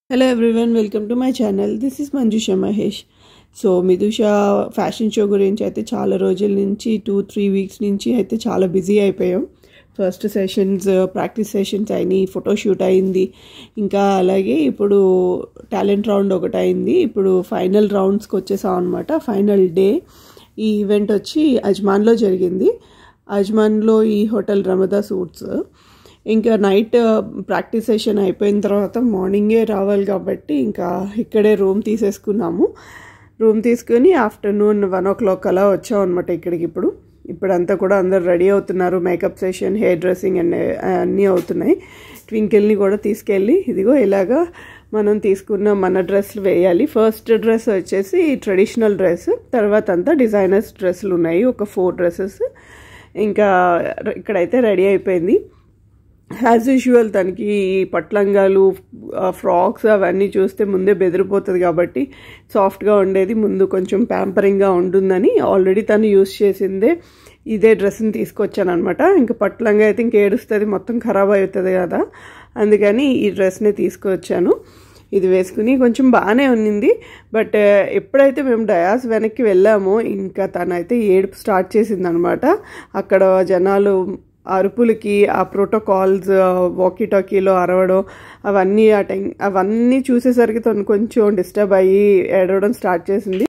Hello everyone welcome to my channel this is Manjusha Mahesh so Midusha fashion show గురించి అయితే చాలా రోజుల నుంచి టూ త్రీ వీక్స్ నుంచి అయితే చాలా బిజీ అయిపోయాం ఫస్ట్ సెషన్స్ ప్రాక్టీస్ సెషన్స్ అయినాయి ఫోటోషూట్ అయింది ఇంకా అలాగే ఇప్పుడు టాలెంట్ రౌండ్ ఒకటి అయింది ఇప్పుడు ఫైనల్ రౌండ్స్కి వచ్చేసాం అనమాట ఫైనల్ డే ఈ ఈవెంట్ వచ్చి అజ్మాన్లో జరిగింది అజ్మాన్లో ఈ హోటల్ రమదా సూట్స్ ఇంకా నైట్ ప్రాక్టీస్ సెషన్ అయిపోయిన తర్వాత మార్నింగే రావాలి కాబట్టి ఇంకా ఇక్కడే రూమ్ తీసేసుకున్నాము రూమ్ తీసుకుని ఆఫ్టర్నూన్ వన్ ఓ క్లాక్ అలా వచ్చాం అనమాట ఇక్కడికి ఇప్పుడు ఇప్పుడంతా కూడా అందరు రెడీ అవుతున్నారు makeup session hair dressing and అన్నీ అవుతున్నాయి ట్వింకిల్ని కూడా తీసుకెళ్ళి ఇదిగో ఇలాగా మనం తీసుకున్న మన డ్రెస్లు వేయాలి ఫస్ట్ డ్రెస్ వచ్చేసి ట్రెడిషనల్ డ్రెస్ తర్వాత అంతా డిజైనర్స్ డ్రెస్సులు ఉన్నాయి ఒక ఫోర్ డ్రెస్సెస్ ఇంకా ఇక్కడైతే రెడీ అయిపోయింది యాజ్ యూజువల్ తనకి పట్లంగాలు ఫ్రాక్స్ అవన్నీ చూస్తే ముందే బెదిరిపోతుంది కాబట్టి సాఫ్ట్గా ఉండేది ముందు కొంచెం ప్యాంపరింగ్గా ఉంటుందని ఆల్రెడీ తను యూస్ చేసిందే ఇదే డ్రెస్ని తీసుకొచ్చాను అనమాట ఇంకా పట్లంగా అయితే ఇంక ఏడుస్తుంది మొత్తం ఖరాబ్ అవుతుంది కదా అందుకని ఈ డ్రెస్ని తీసుకొచ్చాను ఇది వేసుకుని కొంచెం బాగానే ఉన్నింది బట్ ఎప్పుడైతే మేము డయాస్ వెనక్కి వెళ్ళామో ఇంకా తనైతే ఏడుపు స్టార్ట్ చేసింది అనమాట అక్కడ జనాలు అరుపులకి ఆ ప్రోటోకాల్స్ వాకీ టాకీలో అరవడం అవన్నీ ఆ టైం అవన్నీ చూసేసరికి తను కొంచెం డిస్టర్బ్ అయ్యి ఏడవడం స్టార్ట్ చేసింది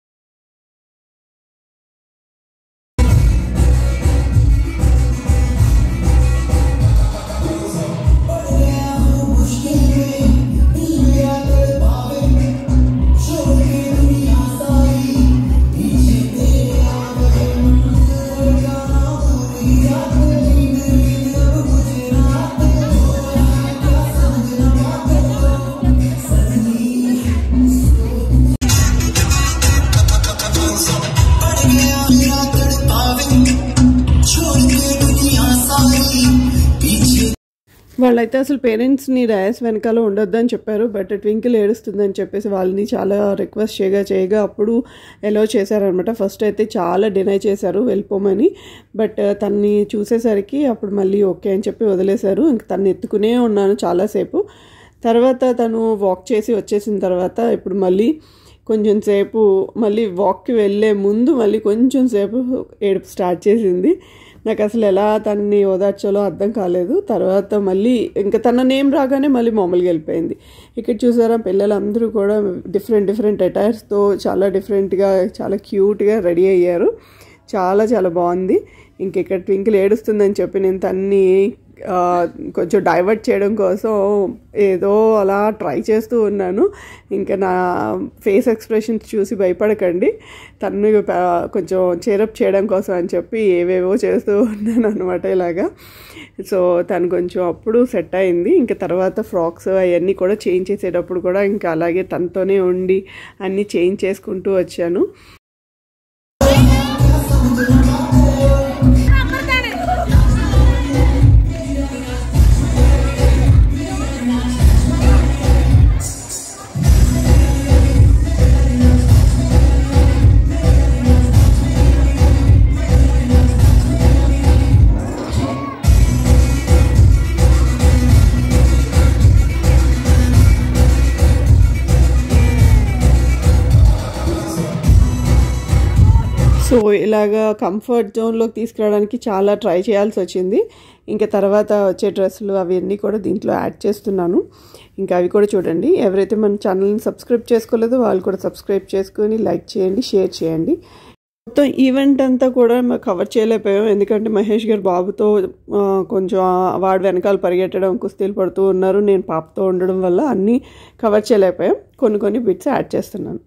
వాళ్ళైతే అసలు పేరెంట్స్ని డయాస్ వెనకాల ఉండొద్దని చెప్పారు బట్ ట్వింకిల్ ఏడుస్తుందని చెప్పేసి వాళ్ళని చాలా రిక్వెస్ట్ చేయగా చేయగా అప్పుడు ఎలో చేశారనమాట ఫస్ట్ అయితే చాలా డినై చేశారు వెళ్ళిపోమని బట్ తన్ని చూసేసరికి అప్పుడు మళ్ళీ ఓకే అని చెప్పి వదిలేశారు ఇంక తను ఎత్తుకునే ఉన్నాను చాలాసేపు తర్వాత తను వాక్ చేసి వచ్చేసిన తర్వాత ఇప్పుడు మళ్ళీ కొంచెం సేపు మళ్ళీ వాక్కి వెళ్ళే ముందు మళ్ళీ కొంచెం సేపు ఏడుపు స్టార్ట్ చేసింది నాకు అసలు ఎలా తనని ఓదార్చాలో అర్థం కాలేదు తర్వాత మళ్ళీ ఇంకా తన నేమ్ రాగానే మళ్ళీ మామూలుగా వెళ్ళిపోయింది ఇక్కడ చూసారా పిల్లలందరూ కూడా డిఫరెంట్ డిఫరెంట్ అటైర్స్తో చాలా డిఫరెంట్గా చాలా క్యూట్గా రెడీ అయ్యారు చాలా చాలా బాగుంది ఇంకెక్కడ ట్వింకిల్ ఏడుస్తుందని చెప్పి నేను తన్ని కొంచెం డైవర్ట్ చేయడం కోసం ఏదో అలా ట్రై చేస్తూ ఉన్నాను ఇంకా నా ఫేస్ ఎక్స్ప్రెషన్స్ చూసి భయపడకండి తను కొంచెం చేరప్ చేయడం కోసం అని చెప్పి ఏవేవో చేస్తూ ఉన్నాను అనమాట ఇలాగా సో తను కొంచెం అప్పుడు సెట్ అయింది ఇంకా తర్వాత ఫ్రాక్స్ అవన్నీ కూడా చేంజ్ చేసేటప్పుడు కూడా ఇంకా అలాగే తనతోనే ఉండి అన్నీ చేంజ్ చేసుకుంటూ వచ్చాను సో ఇలాగా కంఫర్ట్ జోన్లోకి తీసుకురావడానికి చాలా ట్రై చేయాల్సి వచ్చింది ఇంకా తర్వాత వచ్చే డ్రెస్సులు అవన్నీ కూడా దీంట్లో యాడ్ చేస్తున్నాను ఇంకా అవి కూడా చూడండి ఎవరైతే మన ఛానల్ని సబ్స్క్రైబ్ చేసుకోలేదో వాళ్ళు కూడా సబ్స్క్రైబ్ చేసుకొని లైక్ చేయండి షేర్ చేయండి మొత్తం ఈవెంట్ అంతా కూడా కవర్ చేయలేకపోయాం ఎందుకంటే మహేష్ గారు బాబుతో కొంచెం వాడు వెనకాల పరిగెట్టడం కుస్తీలు పడుతూ ఉన్నారు నేను పాపతో ఉండడం వల్ల అన్నీ కవర్ చేయలేకపోయాం కొన్ని కొన్ని బిట్స్ యాడ్ చేస్తున్నాను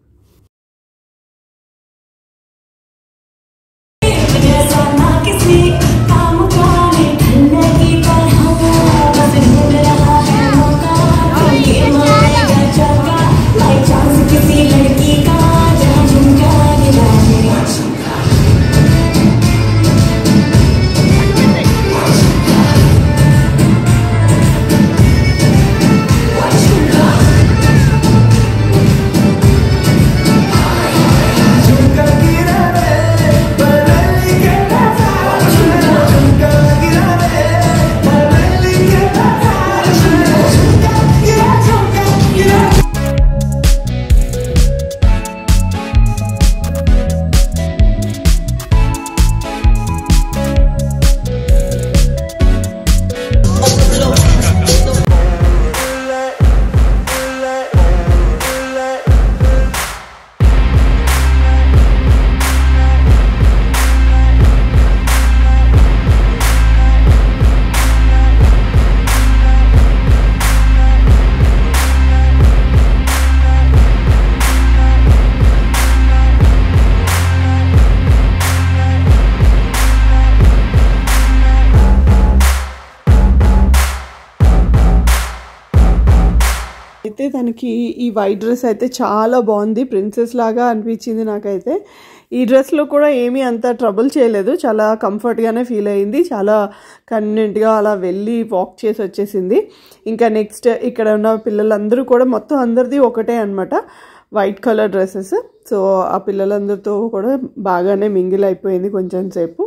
అయితే తనకి ఈ వైట్ డ్రెస్ అయితే చాలా బాగుంది ప్రిన్సెస్ లాగా అనిపించింది నాకైతే ఈ డ్రెస్లో కూడా ఏమీ అంత ట్రబుల్ చేయలేదు చాలా కంఫర్ట్గానే ఫీల్ అయింది చాలా కన్వీనెంట్గా అలా వెళ్ళి వాక్ చేసి వచ్చేసింది ఇంకా నెక్స్ట్ ఇక్కడ ఉన్న పిల్లలందరూ కూడా మొత్తం అందరిది ఒకటే అనమాట వైట్ కలర్ డ్రెస్సెస్ సో ఆ పిల్లలందరితో కూడా బాగానే మింగిల్ అయిపోయింది కొంచెం సేపు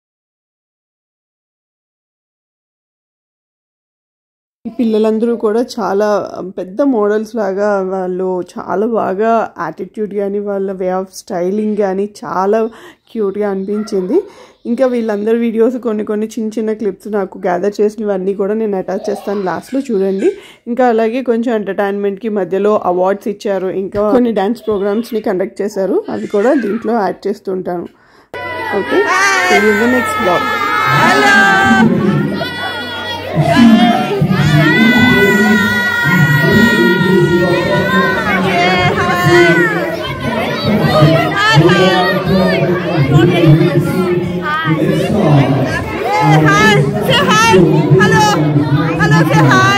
ఈ పిల్లలందరూ కూడా చాలా పెద్ద మోడల్స్ లాగా వాళ్ళు చాలా బాగా యాటిట్యూడ్ కానీ వాళ్ళ వే ఆఫ్ స్టైలింగ్ కానీ చాలా క్యూట్గా అనిపించింది ఇంకా వీళ్ళందరి వీడియోస్ కొన్ని కొన్ని చిన్న చిన్న క్లిప్స్ నాకు గ్యాదర్ చేసినవన్నీ కూడా నేను అటాచ్ చేస్తాను లాస్ట్లో చూడండి ఇంకా అలాగే కొంచెం ఎంటర్టైన్మెంట్కి మధ్యలో అవార్డ్స్ ఇచ్చారు ఇంకా కొన్ని డ్యాన్స్ ప్రోగ్రామ్స్ని కండక్ట్ చేశారు అవి కూడా దీంట్లో యాడ్ చేస్తుంటాను okay next blog Hi, say hi. Hello. Hello, say hi.